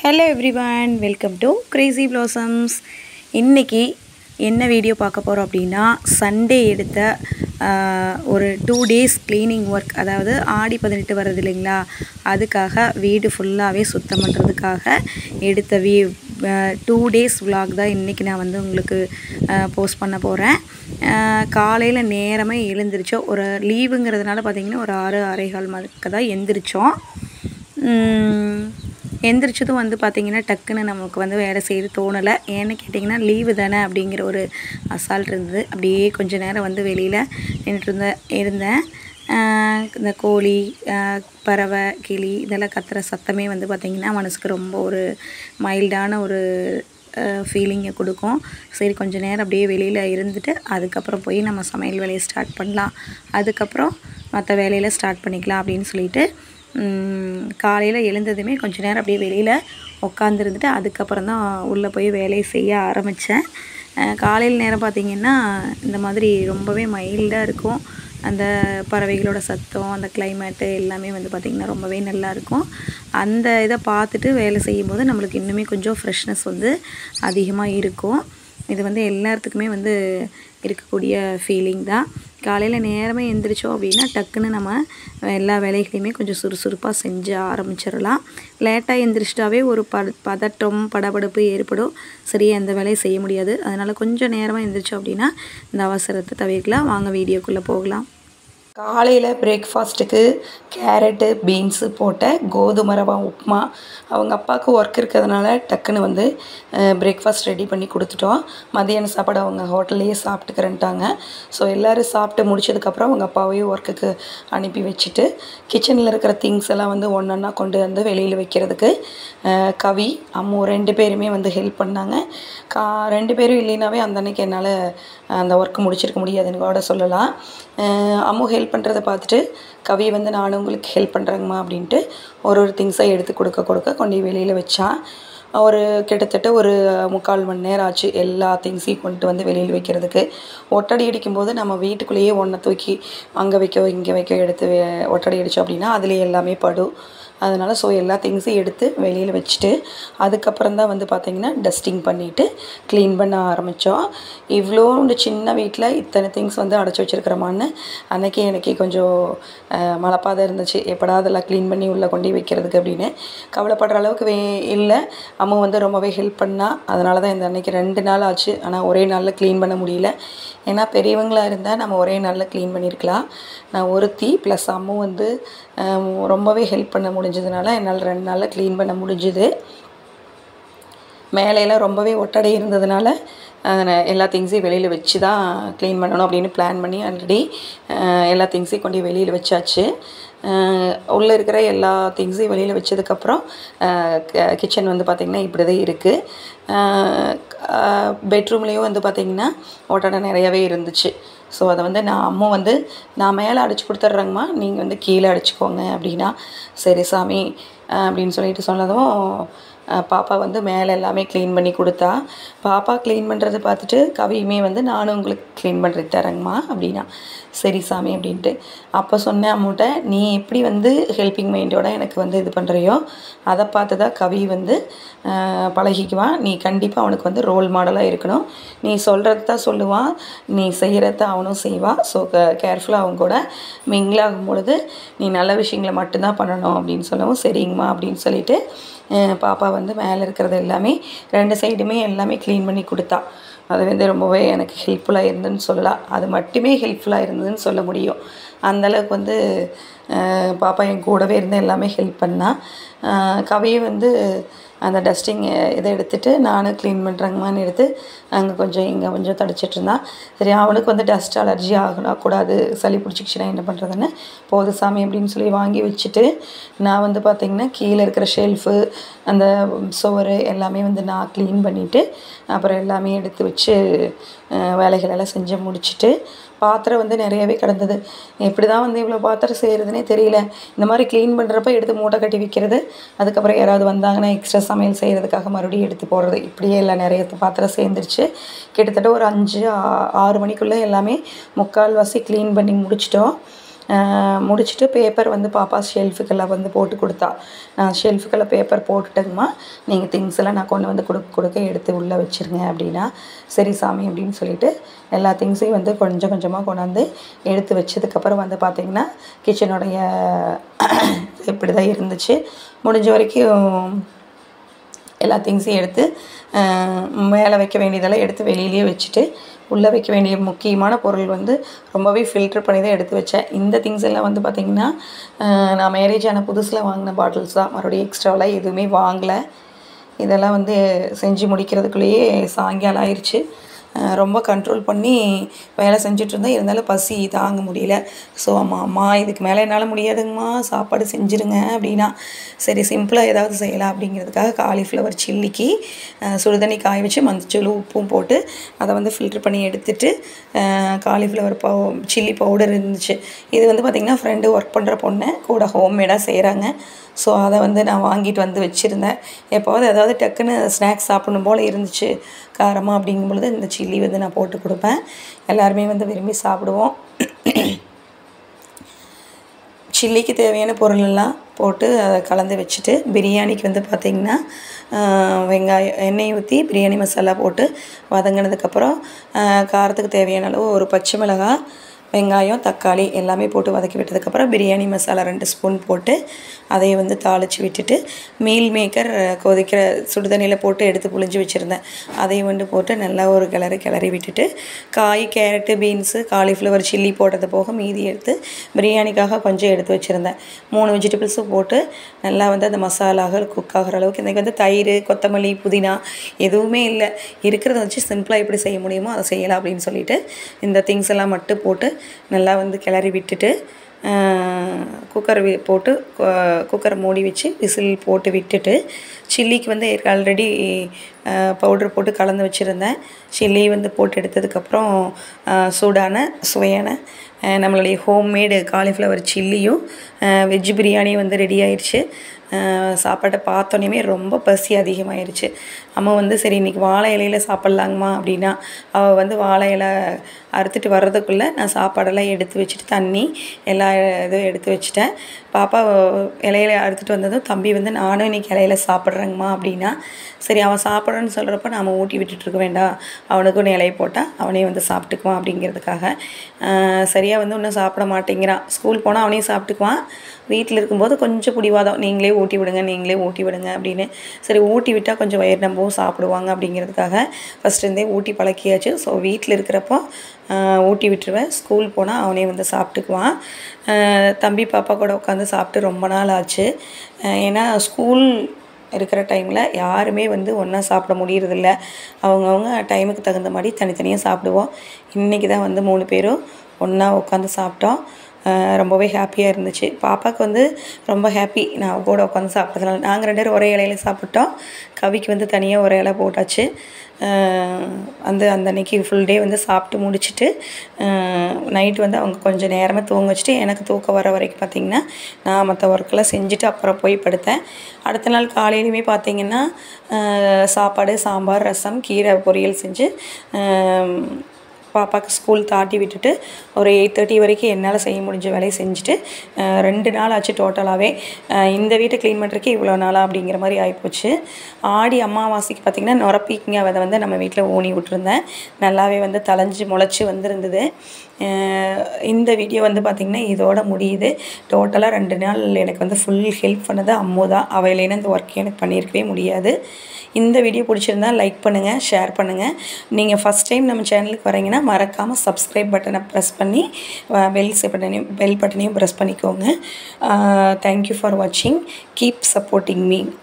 hello everyone welcome to crazy blossoms இன்றைக்கி என்ன video பார்க்க போகிறோம் அப்படின்னா சண்டே எடுத்த ஆஹ், ஒரு டூ டேஸ் க்ளீனிங் ஒர்க் அதாவது ஆடி பதினெட்டு வர்றது இல்லைங்களா அதுக்காக வீடு ஃபுல்லாகவே சுத்தம் பண்ணுறதுக்காக எடுத்த வீ டூ டேஸ் vlog தான் இன்றைக்கி நான் வந்து உங்களுக்கு போஸ்ட் பண்ண போகிறேன் காலையில் நேரமாக எழுந்திரிச்சோம் ஒரு லீவுங்கிறதுனால பார்த்திங்கன்னா ஒரு ஆறு ஆறேகால் மணிக்கு தான் எந்திரிச்சோம் உம், எந்திரிச்சதும் வந்து பார்த்திங்கன்னா டக்குன்னு நமக்கு வந்து வேலை செய்து தோணலை ஏன்னு கேட்டிங்கன்னா லீவு தானே அப்படிங்கிற ஒரு அசால்ட் இருந்தது அப்படியே கொஞ்ச நேரம் வந்து வெளியில் நின்றுட்டு இருந்த இருந்தேன் ஆஹ் இந்த கோழி ஆஹ் பறவை கிளி இதெல்லாம் கத்துற சத்தமே வந்து பார்த்திங்கன்னா மனசுக்கு ரொம்ப ஒரு மைல்டான ஒரு ஃபீலிங்கை கொடுக்கும் சரி கொஞ்ச நேரம் அப்படியே வெளியில் இருந்துட்டு அதுக்கப்புறம் போய் நம்ம சமையல் வேலையை ஸ்டார்ட் பண்ணலாம் அதுக்கப்புறம் மற்ற வேலையில் ஸ்டார்ட் பண்ணிக்கலாம் அப்படின்னு சொல்லிட்டு காலையில் எழுந்ததுமே கொஞ்ச நேரம் அப்படியே வெளியில் உட்காந்துருந்துட்டு அதுக்கப்புறம் தான் உள்ளே போய் வேலையை செய்ய ஆரம்பித்தேன் காலையில் நேரம் பார்த்திங்கன்னா இந்த மாதிரி ரொம்பவே மைல்டாக இருக்கும் அந்த பறவைகளோட சத்தம் அந்த கிளைமேட்டு எல்லாமே வந்து பார்த்திங்கன்னா ரொம்பவே நல்லா இருக்கும் அந்த இதை பார்த்துட்டு வேலை செய்யும்போது நம்மளுக்கு இன்னுமே கொஞ்சம் ஃப்ரெஷ்னஸ் வந்து அதிகமாக இருக்கும் இது வந்து எல்லாத்துக்குமே வந்து இருக்கக்கூடிய ஃபீலிங் தான் காலையில் நேரமே எந்திரிச்சோம் அப்படின்னா டக்குன்னு நம்ம எல்லா வேலைகளையுமே கொஞ்சம் சுறுசுறுப்பாக செஞ்சு ஆரம்பிச்சிடலாம் லேட்டாக எந்திரிச்சிட்டாவே ஒரு ப பதட்டம் படபடப்பு ஏற்படும் சரியாக எந்த வேலையும் செய்ய முடியாது அதனால் கொஞ்சம் நேரமாக எந்திரிச்சோம் அப்படின்னா இந்த அவசரத்தை தவிர்க்கலாம் வாங்க வீடியோக்குள்ளே போகலாம் காலையில் பிரேக்ஃபாஸ்ட்டுக்கு கேரட்டு பீன்ஸு போட்ட கோதுமை ரவா உப்புமா அவங்க அப்பாவுக்கு ஒர்க் இருக்கிறதுனால டக்குன்னு வந்து பிரேக்ஃபாஸ்ட் ரெடி பண்ணி கொடுத்துட்டோம் மதியான சாப்பாடு அவங்க ஹோட்டல்லையே சாப்பிட்டுக்கிறேன்ட்டாங்க ஸோ எல்லோரும் சாப்பிட்டு முடிச்சதுக்கப்புறம் அவங்க அப்பாவையும் ஒர்க்குக்கு அனுப்பி வச்சுட்டு கிச்சனில் இருக்கிற திங்ஸ் எல்லாம் வந்து ஒன்றொன்னா கொண்டு வந்து வெளியில் வைக்கிறதுக்கு அஹ், கவி அம்மு ரெண்டு பேருமே வந்து ஹெல்ப் பண்ணாங்க கா ரெண்டு பேரும் இல்லைனாவே அந்த அன்னைக்கு என்னால் அந்த ஒர்க் முடிச்சிருக்க முடியாதுன்னு கூட சொல்லலாம் அஹ், அம்மு ஹெல்ப் பண்ணுறதை பார்த்துட்டு கவி வந்து நானும் உங்களுக்கு ஹெல்ப் பண்ணுறேங்கம்மா அப்படின்ட்டு ஒரு ஒரு திங்ஸை எடுத்து கொடுக்க கொடுக்க கொண்டு போய் வெளியில் வச்சான் ஒரு கிட்டத்தட்ட ஒரு முக்கால் மணி நேரம் ஆச்சு எல்லா திங்ஸையும் கொண்டு வந்து வெளியில் வைக்கிறதுக்கு ஒட்டடை அடிக்கும்போது நம்ம வீட்டுக்குள்ளேயே ஒன்றை தூக்கி அங்கே வைக்க இங்கே வைக்க எடுத்து வே- ஒட்டடை அடித்தோம் அப்படின்னா அதுலேயே எல்லாமே படும் அதனால் ஸோ எல்லா திங்ஸையும் எடுத்து வெளியில் வச்சுட்டு அதுக்கப்புறம் தான் வந்து பார்த்திங்கன்னா டஸ்டிங் பண்ணிவிட்டு க்ளீன் பண்ண ஆரம்பித்தோம் இவ்வளோண்டு சின்ன வீட்டில் இத்தனை திங்ஸ் வந்து அடைச்சி வச்சுருக்கிறோமான்னு அன்னைக்கு எனக்கு கொஞ்சம் அஹ், மலைப்பாதை இருந்துச்சு எப்படா அதெல்லாம் க்ளீன் பண்ணி உள்ளே கொண்டு போய் வைக்கிறதுக்கு அப்படின்னு கவலைப்படுற அளவுக்கு வே இல்லை அம்மா வந்து ரொம்பவே ஹெல்ப் பண்ணா அதனால தான் இந்த அன்னைக்கு ரெண்டு நாள் ஆச்சு ஆனால் ஒரே நாளில் க்ளீன் பண்ண முடியல ஏன்னா பெரியவங்களாக இருந்தால் நம்ம ஒரே நாளில் க்ளீன் பண்ணியிருக்கலாம் நான் ஒருத்தி ப்ளஸ் அம்மா வந்து அஹ், ரொம்பவே ஹெல்ப் பண்ண முடிஞ்சதுனால என்னால் ரெண்டு நாளில் க்ளீன் பண்ண முடிஞ்சுது மேலையெல்லாம் ரொம்பவே ஒட்டடை இருந்ததுனால அஹ், நான் எல்லா திங்ஸையும் வெளியில் வச்சு தான் க்ளீன் பண்ணணும் அப்படின்னு பிளான் பண்ணி ஆல்ரெடி எல்லா திங்ஸையும் கொண்டு போய் வெளியில் வச்சாச்சு உள்ளே இருக்கிற எல்லா திங்ஸையும் வெளியில் வச்சதுக்கப்புறம் கிச்சன் வந்து பார்த்திங்கன்னா இப்படி தான் இருக்குது பெட்ரூம்லேயும் வந்து பார்த்திங்கன்னா ஒட்டடை நிறையவே இருந்துச்சு ஸோ அதை வந்து நான் அம்மா வந்து நான் மேலே அடிச்சு கொடுத்துட்றேங்கம்மா நீங்கள் வந்து கீழே அடிச்சுக்கோங்க அப்படின்னா சரி சாமி அஹ் அப்படின்னு சொல்லிட்டு சொன்னதும் அஹ் பாப்பா வந்து மேலே எல்லாமே க்ளீன் பண்ணி கொடுத்தா பாப்பா க்ளீன் பண்ணுறதை பார்த்துட்டு கவியுமே வந்து நானும் உங்களுக்கு க்ளீன் பண்ணுறது தரேங்கம்மா அப்படின்னா சரி சாமி அப்படின்ட்டு அப்போ சொன்னேன் அம்முட்ட நீ எப்படி வந்து ஹெல்பிங் மைண்டோட எனக்கு வந்து இது பண்ணுறியோ அதை பார்த்து தான் கவி வந்து அஹ், பழகிக்குவான் நீ கண்டிப்பாக அவனுக்கு வந்து ரோல் மாடலாக இருக்கணும் நீ சொல்கிறது தான் சொல்லுவான் நீ செய்கிறத அவனும் செய்வான் ஸோ கேர்ஃபுல்லாக அவங்க கூட mingle ஆகும் பொழுது நீ நல்ல விஷயங்களை மட்டும்தான் பண்ணணும் அப்படின்னு சொல்லவும் சரிங்கம்மா அப்படின்னு சொல்லிட்டு அஹ், பாப்பா வந்து மேலே இருக்கிறது எல்லாமே ரெண்டு சைடுமே எல்லாமே க்ளீன் பண்ணி கொடுத்தா அது வந்து ரொம்பவே எனக்கு ஹெல்ப்ஃபுல்லாக இருந்ததுன்னு சொல்லலாம் அது மட்டுமே ஹெல்ப்ஃபுல்லாக இருந்ததுன்னு சொல்ல முடியும் அந்தளவுக்கு வந்து அஹ், பாப்பா என் கூடவே இருந்து எல்லாமே ஹெல்ப் பண்ணா அஹ், கவியை வந்து அந்த டஸ்டிங் இதை எடுத்துட்டு நானும் க்ளீன் பண்ணுறேங்கம்மான்னு எடுத்து அங்கே கொஞ்சம் இங்கே கொஞ்சம் தடிச்சிட்டு இருந்தான் சரி அவனுக்கு வந்து டஸ்ட் அலர்ஜி ஆகலாம் கூடாது சளி பிடிச்சிக்கிச்சுன்னா என்ன பண்ணுறதுன்னு போது சாமி அப்படின்னு சொல்லி வாங்கி வச்சுட்டு நான் வந்து பார்த்திங்கன்னா கீழே இருக்கிற ஷெல்ஃபு அந்த சுவரு எல்லாமே வந்து நான் க்ளீன் பண்ணிவிட்டு அப்புறம் எல்லாமே எடுத்து வச்சு அஹ், வேலைகள் எல்லாம் செஞ்சு முடிச்சுட்டு பாத்திரம் வந்து நிறையவே கிடந்தது எப்படி தான் வந்து இவ்வளோ பாத்திரம் செய்கிறதுனே தெரியல இந்த மாதிரி க்ளீன் பண்ணுறப்ப எடுத்து மூட்டை கட்டி வைக்கிறது அதுக்கப்புறம் யாராவது வந்தாங்கன்னா எக்ஸ்ட்ரா சமையல் செய்கிறதுக்காக மறுபடியும் எடுத்து போடுறது இப்படியே எல்லாம் நிறைய பாத்திரம் சேர்ந்துருச்சு கிட்டத்தட்ட ஒரு அஞ்சு ஆ- ஆறு மணிக்குள்ளே எல்லாமே முக்கால்வாசி க்ளீன் பண்ணி முடிச்சிட்டோம் ஆஹ் முடிச்சுட்டு பேப்பர் வந்து பாப்பா ஷெல்ஃபுக்கெல்லாம் வந்து போட்டு கொடுத்தா நான் ஷெல்ஃபுக்கெல்லாம் பேப்பர் போட்டுட்டேங்கம்மா நீங்கள் திங்ஸ் எல்லாம் நான் கொண்டு வந்து கொடுக்க கொடுக்க எடுத்து உள்ளே வச்சிருங்க அப்படின்னா சரி சாமி அப்படின்னு சொல்லிட்டு எல்லா திங்ஸையும் வந்து கொஞ்சம் கொஞ்சமாக கொண்டாந்து எடுத்து வச்சதுக்கப்புறம் வந்து பார்த்திங்கன்னா கிச்சனுடைய இப்படி தான் இருந்துச்சு முடிஞ்ச வரைக்கும் எல்லா திங்ஸையும் எடுத்து ஆஹ் மேலே வைக்க வேண்டியதெல்லாம் எடுத்து வெளியிலேயே வச்சுட்டு உள்ளே வைக்க வேண்டிய முக்கியமான பொருள் வந்து ரொம்பவே ஃபில்டர் பண்ணி தான் எடுத்து வச்சேன் இந்த திங்ஸ் எல்லாம் வந்து பார்த்திங்கன்னா ஆஹ் நான் மேரேஜ் ஆன புதுசில் வாங்கின பாட்டில்ஸ் தான் மறுபடியும் எக்ஸ்ட்ராவெலாம் எதுவுமே வாங்கலை இதெல்லாம் வந்து செஞ்சு முடிக்கிறதுக்குள்ளேயே சாயங்காலம் ஆயிடுச்சு அஹ் ரொம்ப கண்ட்ரோல் பண்ணி வேலை செஞ்சுட்டு இருந்தேன் இருந்தாலும் பசி தாங்க முடியல ஸோ அம்மா அம்மா இதுக்கு மேலே என்னால் முடியாதுங்கம்மா சாப்பாடு செஞ்சுருங்க அப்படின்னா சரி சிம்பிளாக ஏதாவது செய்யலாம் அப்படிங்கிறதுக்காக காலிஃப்ளவர் சில்லிக்கு அஹ் சுடுதண்ணி காய வச்சு மஞ்சள் உப்பும் போட்டு அதை வந்து ஃபில்டர் பண்ணி எடுத்துட்டு காலிஃப்ளவர் பவு சில்லி பவுடர் இருந்துச்சு இது வந்து பார்த்திங்கன்னா ஃப்ரெண்டு ஒர்க் பண்ணுற பொண்ணு கூட ஹோம்மேடாக செய்கிறாங்க ஸோ அதை வந்து நான் வாங்கிட்டு வந்து வச்சுருந்தேன் எப்போவாது ஏதாவது டக்குன்னு ஸ்நாக்ஸ் சாப்பிடணும் போல் இருந்துச்சு காரமாக அப்படிங்கும் பொழுது இந்த சில்லி வந்து நான் போட்டு கொடுப்பேன் எல்லாருமே வந்து விரும்பி சாப்பிடுவோம் சில்லிக்கு தேவையான பொருள் எல்லாம் போட்டு அதை கலந்து வச்சுட்டு பிரியாணிக்கு வந்து பார்த்திங்கன்னா ஆஹ், வெங்காயம் எண்ணெய் ஊற்றி பிரியாணி மசாலா போட்டு வதங்கினதுக்கப்புறம் ஆஹ், காரத்துக்கு தேவையான அளவு ஒரு பச்சை மிளகாய் வெங்காயம் தக்காளி எல்லாமே போட்டு வதக்கி விட்டதுக்கப்புறம் பிரியாணி மசாலா ரெண்டு ஸ்பூன் போட்டு அதை வந்து தாளித்து விட்டுட்டு மீல் மேக்கர் கொதிக்கிற சுடுதண்ணியில் போட்டு எடுத்து புழிஞ்சு வச்சுருந்தேன் அதையும் வந்து போட்டு நல்லா ஒரு கிளறி கிளறி விட்டுட்டு காய் கேரட்டு பீன்ஸு காலிஃப்ளவர் சில்லி போட்டது போக மீதி எடுத்து பிரியாணிக்காக கொஞ்சம் எடுத்து வச்சுருந்தேன் மூணு வெஜிடபிள்ஸும் போட்டு நல்லா வந்து அந்த மசாலாகள் குக் ஆகிற அளவுக்கு இன்றைக்கி வந்து தயிர் கொத்தமல்லி புதினா எதுவுமே இல்லை இருக்கிறத வச்சு சிம்பிளாக எப்படி செய்ய முடியுமோ அதை செய்யலாம் அப்படின்னு சொல்லிட்டு இந்த திங்ஸ் எல்லாம் மட்டும் போட்டு நல்லா வந்து கிளறி விட்டுட்டு குக்கர் போட்டு குக்கரை மூடி வச்சு விசில் போட்டு விட்டுட்டு சில்லிக்கு வந்து ஆல்ரெடி பவுடர் போட்டு கலந்து வச்சுருந்தேன் சில்லி வந்து போட்டு எடுத்ததுக்கப்புறம் சூடான சுவையான அஹ், நம்மளுடைய ஹோம்மேடு காலிஃப்ளவர் சில்லியும் வெஜ் பிரியாணியும் வந்து ரெடி ஆயிடுச்சு அஹ், சாப்பாட்டை பார்த்தோன்னே ரொம்ப பசி அதிகமாயிருச்சு அம்மா வந்து சரி இன்றைக்கி வாழை இலையில சாப்பிட்லாங்கம்மா அப்படின்னா அவள் வந்து வாழை இலை அறுத்துட்டு வர்றதுக்குள்ளே நான் சாப்பாடெல்லாம் எடுத்து வச்சுட்டு தண்ணி எல்லா இதுவும் எடுத்து வச்சுட்டேன் பாப்பா இலையில அறுத்துட்டு வந்ததும் தம்பி வந்து நானும் இன்றைக்கி இலையில சாப்பிட்றேங்கம்மா அப்படின்னா சரி அவன் சாப்பிட்றேன்னு சொல்கிறப்ப நாம் ஊட்டி விட்டுட்டு இருக்க வேண்டாம் அவனுக்கும் ஒன்று இலையை போட்டால் அவனே வந்து சாப்பிட்டுக்குவான் அப்படிங்கிறதுக்காக சரியாக வந்து ஒன்றும் சாப்பிட மாட்டேங்கிறான் ஸ்கூல் போனால் அவனையும் சாப்பிட்டுக்குவான் வீட்டில் இருக்கும்போது கொஞ்சம் பிடிவாதம் நீங்களே ஊட்டி விடுங்க நீங்களே ஊட்டி விடுங்க அப்படின்னு சரி ஊட்டி விட்டால் கொஞ்சம் வயிறு நம்பவும் சாப்பிடுவாங்க அப்படிங்கிறதுக்காக ஃபஸ்ட் இருந்தே ஊட்டி பழக்கியாச்சு ஸோ வீட்டில் இருக்கிறப்போ ஆஹ், ஊட்டி விட்டுருவேன் ஸ்கூல் போனால் அவனே வந்து சாப்பிட்டுக்குவான் ஆஹ், தம்பி பாப்பா கூட உட்காந்து சாப்பிட்டு ரொம்ப நாள் ஆச்சு ஆஹ், ஏன்னா ஸ்கூல் இருக்கிற டைமில் யாருமே வந்து ஒன்றா சாப்பிட முடியறதில்ல அவங்கவுங்க டைமுக்கு தகுந்த மாதிரி தனித்தனியாக சாப்பிடுவோம் இன்றைக்கி தான் வந்து மூணு பேரும் ஒன்றா உட்காந்து சாப்பிட்டோம் அஹ் ரொம்பவே ஹாப்பியாக இருந்துச்சு பாப்பாவுக்கு வந்து ரொம்ப ஹாப்பி நான் அவ கூட உட்காந்து சாப்பிட்றதுனால நாங்கள் ரெண்டு பேரும் ஒரே இலையில சாப்பிட்டோம் கவிக்கு வந்து தனியாக ஒரு இலை போட்டாச்சு அஹ் வந்து அந்த அன்னைக்கு ஃபுல் டே வந்து சாப்பிட்டு முடிச்சுட்டு நைட் வந்து அவங்க கொஞ்சம் நேரமாக தூங்க வச்சுட்டு எனக்கு தூக்கம் வர வரைக்கும் பார்த்திங்கன்னா நான் மற்ற ஒர்க்கெல்லாம் செஞ்சுட்டு அப்புறம் போய் படுத்தேன் அடுத்த நாள் காலையிலையுமே பார்த்திங்கன்னா அஹ் சாப்பாடு சாம்பார் ரசம் கீரை பொரியல் செஞ்சு அஹ் பாப்பாவுக்கு ஸ்கூல் தாட்டி விட்டுட்டு ஒரு எயிட் தேர்ட்டி வரைக்கும் என்னால் செய்ய முடிஞ்ச வேலையை செஞ்சுட்டு அஹ் ரெண்டு நாள் ஆச்சு டோட்டலாகவே இந்த வீட்டை க்ளீன் பண்ணுறதுக்கு இவ்வளோ நாளாக அப்படிங்கிற மாதிரி ஆகிப்போச்சு ஆடி அமாவாசைக்கு பார்த்திங்கன்னா நொரப்பீக்கிங்க அதை வந்து நம்ம வீட்டில் ஊனி விட்டுருந்தேன் நல்லாவே வந்து தளைஞ்சு முளைச்சி வந்திருந்தது அஹ் இந்த வீடியோ வந்து பார்த்திங்கன்னா இதோட முடியுது டோட்டலாக ரெண்டு நாள் எனக்கு வந்து ஃபுல் ஹெல்ப் பண்ணது அம்மு தான் அவள் இல்லைன்னா இந்த ஒர்க் எனக்கு பண்ணியிருக்கவே முடியாது இந்த வீடியோ பிடிச்சிருந்தா லைக் பண்ணுங்கள் ஷேர் பண்ணுங்கள் நீங்கள் ஃபஸ்ட் டைம் நம்ம சேனலுக்கு வரீங்கன்னா மறக்காமல் சப்ஸ்கிரைப் பட்டனை ப்ரெஸ் பண்ணி பெல் பட்டனையும் பெல் பட்டனையும் ப்ரெஸ் பண்ணிக்கோங்க தேங்க்யூ ஃபார் வாட்சிங் கீப் சப்போர்ட்டிங் மீ